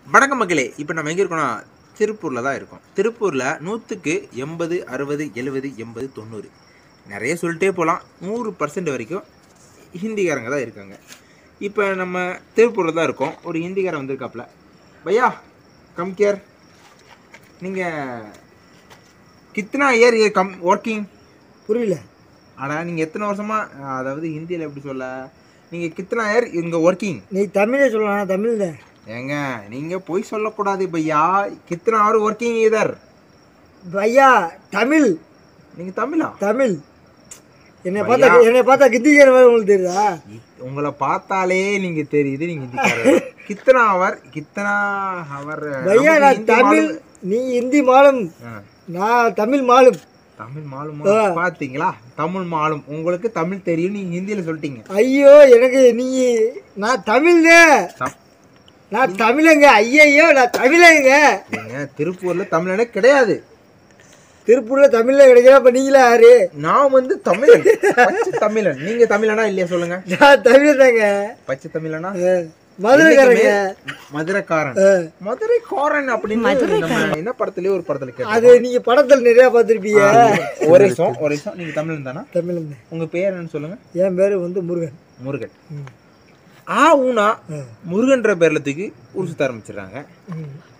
வணக்கம் மக்களே இப்போ நம்ம எங்கே இருக்கோம்னா திருப்பூரில் தான் இருக்கோம் திருப்பூரில் நூற்றுக்கு எண்பது அறுபது எழுபது எண்பது தொண்ணூறு நிறைய சொல்லிட்டே போகலாம் நூறு பர்சன்ட் வரைக்கும் ஹிந்திக்காரங்க தான் இருக்காங்க இப்போ நம்ம திருப்பூரில் தான் இருக்கோம் ஒரு ஹிந்திக்காரன் வந்திருக்காப்புல பையா கம் கேர் நீங்கள் கித்தனா இயர் கம் ஒர்க்கிங் புரியல ஆனால் நீங்கள் எத்தனை வருஷமாக அதாவது ஹிந்தியில் எப்படி சொல்ல நீங்கள் கித்தனா இயர் இங்கே ஒர்க்கிங் நீ தமிழே சொல்லலாம் தமிழ் தான் ஏங்க நீங்க போய் சொல்லக்கூடாது பையா கித்தனை ஆறு ஒர்க்கிங் இதர் ஐயா தமிழ் நீங்க தமிழா தமிழ் என்னை பார்த்தா என்னை பார்த்தா கித்திக்கிற மாதிரி உங்களுக்கு தெரியுதா இ- உங்களை பார்த்தாலே நீங்க தெரியுது நீங்க ஹிந்திக்காரர் கித்தனா அவர் கித்தனா அவர் ஐயா நமக்கு நான் ஹிந்தி தமிழ் மாலும். நீ ஹிந்தி மாலும் ஆ, நான் தமிழ் மாலும் தமிழ் மாலும் பாத்தீங்களா தமிழ் மாலும் உங்களுக்கு தமிழ் தெரியும் நீங்க ஹிந்தியில சொல்லிட்டீங்க ஐயோ எனக்கு நீ நான் தமிழ்ங்க தப்- நான் தமிழங்க ஐயையோ நான் தமிழங்க ஏங்க திருப்பூர்ல தமிழனே கிடையாது திருப்பூர்ல தமிழ்ல கிடைக்கிறா அப்ப நீங்களா யாரு நான் வந்து தமிழன் பச்சை தமிழன் நீங்க தமிழனா இல்லையா சொல்லுங்க நான் தமிழ் தாங்க பச்சை தமிழனா மதுரைக்காரங்க மதுரைக்காரன் மதுரைக்காரன் அப்படின்னு நம்ம என்ன படத்துலயே ஒரு படத்துல கேட்டோம் அது நீங்க படத்துல நிறைய பார்த்திருப்பீங்க ஒரு நிமிஷம் ஒரு நிமிஷம் நீங்க தமிழன் தானா தமிழ்ங்க உங்க பேர் என்னன்னு சொல்லுங்க என் பேரு வந்து முருகன் முருகன் ம். ஆ ஊனா முருகன்ற பேர்ல தூக்கி ஊர் சுத்த ஆரம்பிச்சிடுறாங்க ம்.